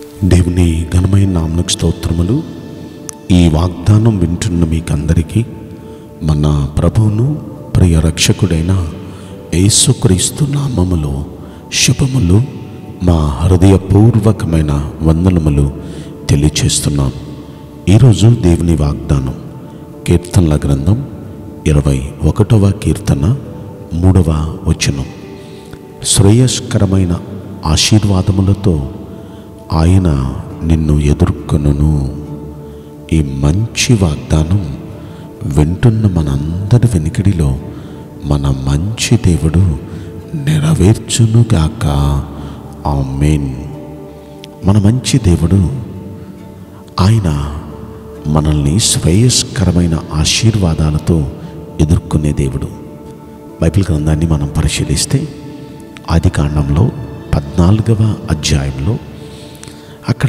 దేవుని ఘనమైన నామకు స్తోత్రములు ఈ వాగ్దానం వింటున్న మీకందరికీ మన ప్రభువును ప్రియ రక్షకుడైన యేసుక్రీస్తు నామములో శుభములు మా హృదయపూర్వకమైన వందనములు తెలియచేస్తున్నాం ఈరోజు దేవుని వాగ్దానం కీర్తనల గ్రంథం ఇరవై ఒకటవ కీర్తన మూడవ వచనం శ్రేయస్కరమైన ఆశీర్వాదములతో ఆయన నిన్ను ఎదుర్కొనును ఈ మంచి వాగ్దానం వింటున్న మనందరి వెనుకడిలో మన మంచి దేవుడు నెరవేర్చునుగాక ఆమెన్ మన మంచి దేవుడు ఆయన మనల్ని శ్రేయస్కరమైన ఆశీర్వాదాలతో ఎదుర్కొనే దేవుడు బైబిల్ గ్రంథాన్ని మనం పరిశీలిస్తే ఆది కాండంలో పద్నాలుగవ అధ్యాయంలో అక్కడ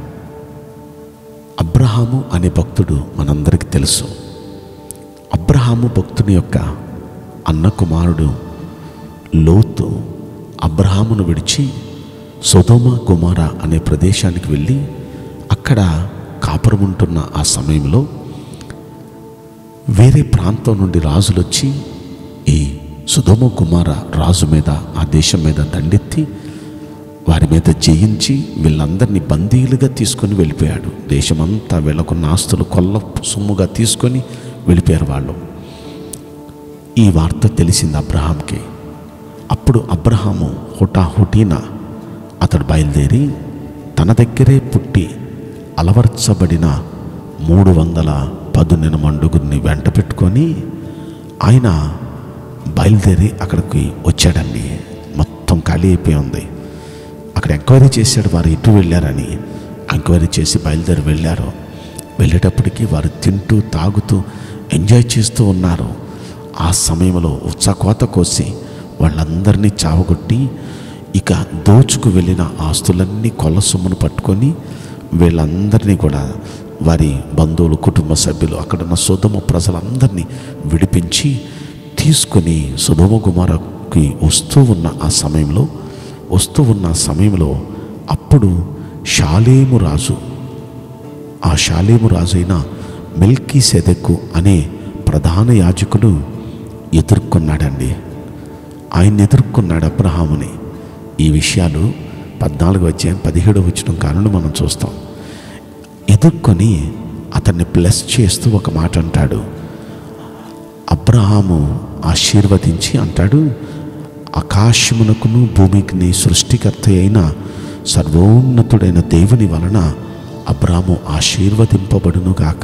అబ్రహాము అనే భక్తుడు మనందరికీ తెలుసు అబ్రహాము భక్తుని యొక్క అన్న కుమారుడు లోతు అబ్రహామును విడిచి సొదోమ కుమార అనే ప్రదేశానికి వెళ్ళి అక్కడ కాపురం ఉంటున్న ఆ సమయంలో వేరే ప్రాంతం నుండి రాజులు వచ్చి ఈ సుధోమ కుమార రాజు మీద ఆ దేశం మీద దండెత్తి వారి మీద జయించి వీళ్ళందరినీ బందీలుగా తీసుకొని వెళ్ళిపోయాడు దేశమంతా వీళ్ళకున్న ఆస్తులు కొల్ల సొమ్ముగా తీసుకొని వెళ్ళిపోయారు వాళ్ళు ఈ వార్త తెలిసింది అబ్రహాంకి అప్పుడు అబ్రహాము హుటాహుటీన అతడు బయలుదేరి తన దగ్గరే పుట్టి అలవర్చబడిన మూడు వందల పదునెన మండుగురిని వెంట పెట్టుకొని ఆయన బయలుదేరి అక్కడికి వచ్చాడండి మొత్తం ఖాళీ అయిపోయి ఉంది అక్కడ ఎంక్వైరీ చేశాడు వారు ఎటు వెళ్ళారని ఎంక్వైరీ చేసి బయలుదేరి వెళ్ళారు వెళ్ళేటప్పటికి వారు తింటూ తాగుతూ ఎంజాయ్ చేస్తూ ఉన్నారు ఆ సమయంలో ఉత్సాకోత కోసి వాళ్ళందరినీ చావగొట్టి ఇక దోచుకు వెళ్ళిన ఆస్తులన్నీ కొల్ల సొమ్మును పట్టుకొని వీళ్ళందరినీ కూడా వారి బంధువులు కుటుంబ సభ్యులు అక్కడున్న సుధమ ప్రజలందరినీ విడిపించి తీసుకొని సుధమ కుమారకి వస్తూ ఉన్న ఆ సమయంలో వస్తూ ఉన్న సమయంలో అప్పుడు షాలేము రాజు ఆ షాలేము రాజు అయిన మిల్కీ సెదెక్కు అనే ప్రధాన యాజకుడు ఎదుర్కొన్నాడండి ఆయన ఎదుర్కొన్నాడు అబ్రహాముని ఈ విషయాలు పద్నాలుగు వచ్చే పదిహేడు వచ్చిన కారణం మనం చూస్తాం ఎదుర్కొని అతన్ని ప్లస్ చేస్తూ ఒక మాట అంటాడు అబ్రహాము ఆశీర్వదించి అంటాడు ఆకాశమునకును భూమికిని సృష్టికర్త అయిన సర్వోన్నతుడైన దేవుని వలన అబ్రాము ఆశీర్వదింపబడునుగాక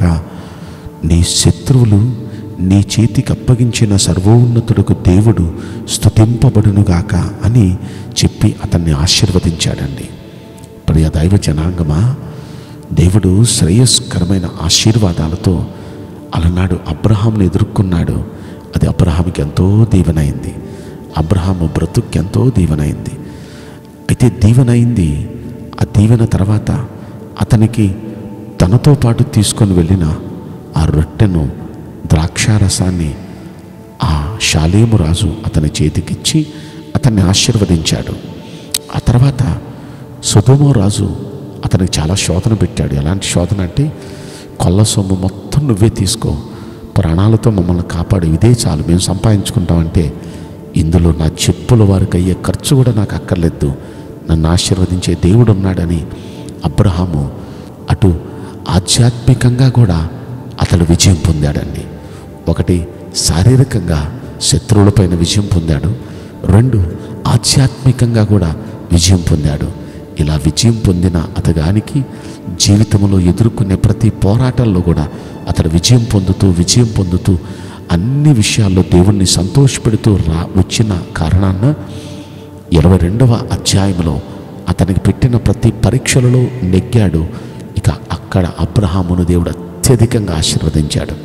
నీ శత్రువులు నీ చేతికి అప్పగించిన సర్వోన్నతుడుకు దేవుడు స్తుతింపబడునుగాక అని చెప్పి అతన్ని ఆశీర్వదించాడండి ప్రియ దైవ జనాంగమా దేవుడు శ్రేయస్కరమైన ఆశీర్వాదాలతో అలనాడు అబ్రహాంను ఎదుర్కొన్నాడు అది అబ్రహాంకి ఎంతో దీవెనైంది అబ్రహాము బ్రతుక్కి ఎంతో దీవెనైంది అయితే దీవెనైంది ఆ దీవెన తర్వాత అతనికి తనతో పాటు తీసుకొని వెళ్ళిన ఆ రొట్టెను ద్రాక్షారసాన్ని ఆ షాలేము రాజు అతని చేతికిచ్చి అతన్ని ఆశీర్వదించాడు ఆ తర్వాత సుధోమో రాజు అతనికి చాలా శోధన పెట్టాడు ఎలాంటి శోధన అంటే కొల్ల సొమ్ము మొత్తం నువ్వే తీసుకో ప్రాణాలతో మమ్మల్ని కాపాడు ఇదే చాలు మేము సంపాదించుకుంటామంటే ఇందులో నా చెప్పుల వారికి అయ్యే ఖర్చు కూడా నాకు అక్కర్లేదు నన్ను ఆశీర్వదించే దేవుడు ఉన్నాడని అబ్రహాము అటు ఆధ్యాత్మికంగా కూడా అతడు విజయం పొందాడండి ఒకటి శారీరకంగా శత్రువులపైన విజయం పొందాడు రెండు ఆధ్యాత్మికంగా కూడా విజయం పొందాడు ఇలా విజయం పొందిన అతగానికి జీవితంలో ఎదుర్కొనే ప్రతి పోరాటంలో కూడా అతడు విజయం పొందుతూ విజయం పొందుతూ అన్ని విషయాల్లో దేవుణ్ణి సంతోషపెడుతూ రా వచ్చిన కారణాన ఇరవై రెండవ అధ్యాయంలో అతనికి పెట్టిన ప్రతి పరీక్షలలో నెగ్గాడు ఇక అక్కడ అబ్రహామును దేవుడు అత్యధికంగా ఆశీర్వదించాడు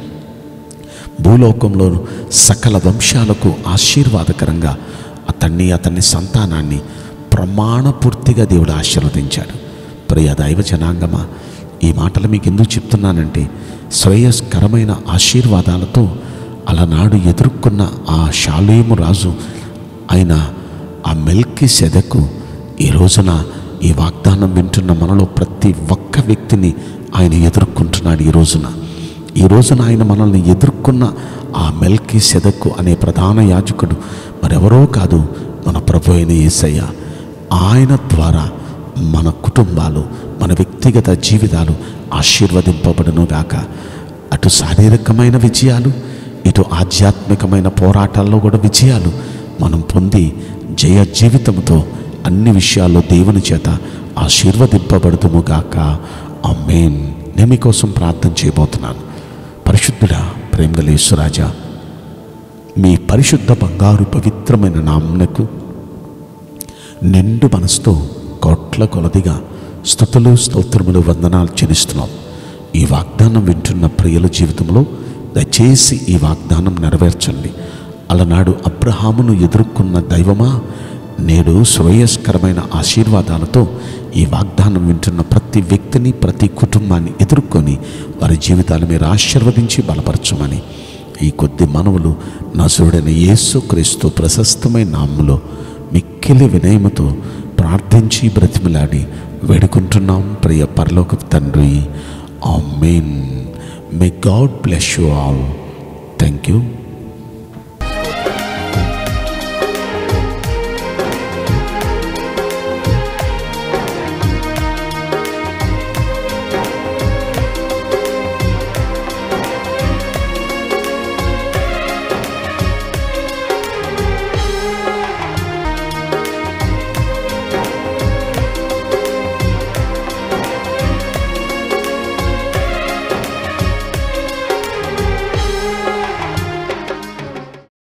భూలోకంలో సకల వంశాలకు ఆశీర్వాదకరంగా అతన్ని అతని సంతానాన్ని ప్రమాణపూర్తిగా దేవుడు ఆశీర్వదించాడు ప్రియ దైవ జనాంగమా ఈ మాటలు మీకు ఎందుకు చెప్తున్నానంటే శ్రేయస్కరమైన ఆశీర్వాదాలతో అలనాడు ఎదుర్కొన్న ఆ షాలేము రాజు ఆయన ఆ మెల్కి సెదకు ఈ రోజున ఈ వాగ్దానం వింటున్న మనలో ప్రతి ఒక్క వ్యక్తిని ఆయన ఎదుర్కొంటున్నాడు ఈ రోజున ఈ రోజున ఆయన మనల్ని ఎదుర్కొన్న ఆ మెల్కి సెదక్కు అనే ప్రధాన యాజకుడు మరెవరో కాదు మన ప్రభు అయిన యేసయ్య ఆయన ద్వారా మన కుటుంబాలు మన వ్యక్తిగత జీవితాలు ఆశీర్వదింపబడును గాక అటు శారీరకమైన విజయాలు ఇటు ఆధ్యాత్మికమైన పోరాటాల్లో కూడా విజయాలు మనం పొంది జయ జీవితంతో అన్ని విషయాల్లో దేవుని చేత ఆశీర్వదింపబడుతుము గాక అమ్మేన్ నేను మీకోసం ప్రార్థన చేయబోతున్నాను పరిశుద్ధుడా ప్రేమగలేశ్వరాజా మీ పరిశుద్ధ బంగారు పవిత్రమైన నామునకు నిండు మనసుతో కోట్ల కొలదిగా స్థుతులు స్తోత్రములు వందనాలు చెల్లిస్తున్నాం ఈ వాగ్దానం వింటున్న ప్రియుల జీవితంలో దయచేసి ఈ వాగ్దానం నెరవేర్చండి అలనాడు అబ్రహామును ఎదుర్కొన్న దైవమా నేడు శ్రేయస్కరమైన ఆశీర్వాదాలతో ఈ వాగ్దానం వింటున్న ప్రతి వ్యక్తిని ప్రతి కుటుంబాన్ని ఎదుర్కొని వారి జీవితాలు మీరు ఆశీర్వదించి బలపరచమని ఈ కొద్ది మనవులు నసురుడైన యేసు క్రీస్తు ప్రశస్తమైన నామములో మిక్కిలి వినయముతో ప్రార్థించి బ్రతిమలాడి వేడుకుంటున్నాం ప్రియ పరలోక తండ్రి amen may God bless you all thank you